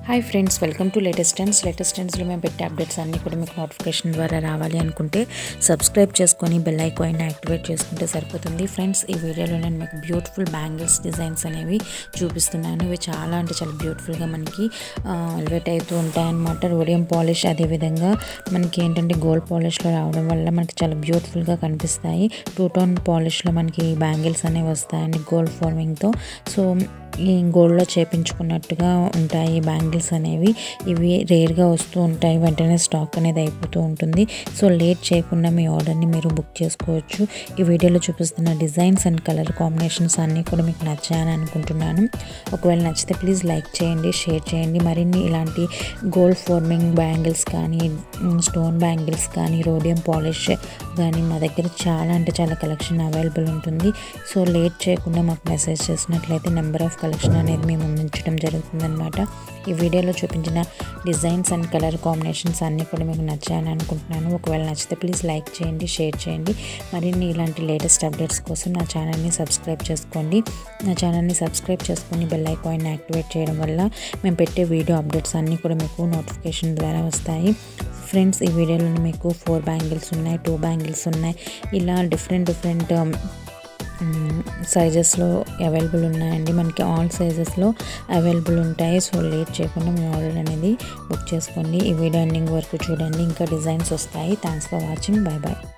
hi friends welcome to latest trends latest ట్రెండ్స్లో మేము పెట్టే అప్డేట్స్ అన్నీ కూడా మీకు నోటిఫికేషన్ ద్వారా రావాలి అనుకుంటే సబ్స్క్రైబ్ చేసుకొని బెల్ ఐకాన్ యాక్టివేట్ చేసుకుంటే సరిపోతుంది ఫ్రెండ్స్ ఈ వీడియోలో నేను మీకు బ్యూటిఫుల్ బ్యాంగిల్స్ డిజైన్స్ అనేవి చూపిస్తున్నాను ఇవి చాలా అంటే చాలా బ్యూటిఫుల్గా మనకి ఎలివేట్ అవుతూ ఉంటాయన్నమాట రోడియం పాలిష్ అదేవిధంగా మనకి ఏంటంటే గోల్డ్ పాలిష్లో రావడం వల్ల మనకి చాలా బ్యూటిఫుల్గా కనిపిస్తాయి టూ టోన్ పాలిష్లో మనకి బ్యాంగిల్స్ అనేవి వస్తాయండి గోల్డ్ ఫార్మింగ్తో సో ఈ గోల్డ్లో చేపించుకున్నట్టుగా ఉంటాయి బ్యాంగిల్స్ అనేవి ఇవి రేర్గా వస్తూ ఉంటాయి వెంటనే స్టాక్ అనేది అయిపోతూ ఉంటుంది సో లేట్ చేయకుండా మీ ఆర్డర్ని మీరు బుక్ చేసుకోవచ్చు ఈ వీడియోలో చూపిస్తున్న డిజైన్స్ అండ్ కలర్ కాంబినేషన్స్ అన్నీ కూడా మీకు నచ్చాయని అనుకుంటున్నాను ఒకవేళ నచ్చితే ప్లీజ్ లైక్ చేయండి షేర్ చేయండి మరిన్ని ఇలాంటి గోల్డ్ ఫార్మింగ్ బ్యాంగిల్స్ కానీ స్టోన్ బ్యాంగిల్స్ కానీ రోడియం పాలిష్ కానీ మా దగ్గర చాలా అంటే చాలా కలెక్షన్ అవైలబుల్ ఉంటుంది సో లేట్ చేయకుండా మాకు మెసేజ్ చేసినట్లయితే నెంబర్ ఆఫ్ కలెక్షన్ అనేది మేము ఉంచడం జరుగుతుందన్నమాట ఈ వీడియోలో చూపించిన డిజైన్స్ అండ్ కలర్ కాంబినేషన్స్ అన్నీ కూడా మీకు నచ్చాయని అనుకుంటున్నాను ఒకవేళ నచ్చితే ప్లీజ్ లైక్ చేయండి షేర్ చేయండి మరిన్ని ఇలాంటి లేటెస్ట్ అప్డేట్స్ కోసం నా ఛానల్ని సబ్స్క్రైబ్ చేసుకోండి నా ఛానల్ని సబ్స్క్రైబ్ చేసుకొని బెల్ ఐకాన్ యాక్టివేట్ చేయడం వల్ల మేము పెట్టే వీడియో అప్డేట్స్ అన్నీ కూడా మీకు నోటిఫికేషన్ ద్వారా వస్తాయి ఫ్రెండ్స్ ఈ వీడియోలో మీకు ఫోర్ బ్యాంగిల్స్ ఉన్నాయి టూ బ్యాంగిల్స్ ఉన్నాయి ఇలా డిఫరెంట్ డిఫరెంట్ సైజెస్లో అవైలబుల్ ఉన్నాయండి మనకి ఆల్ సైజెస్లో అవైలబుల్ ఉంటాయి సో లేట్ చేయకుండా మీ ఆర్డర్ అనేది బుక్ చేసుకోండి ఈ వీడియో ఎండింగ్ వరకు చూడండి ఇంకా డిజైన్స్ వస్తాయి thanks for watching bye bye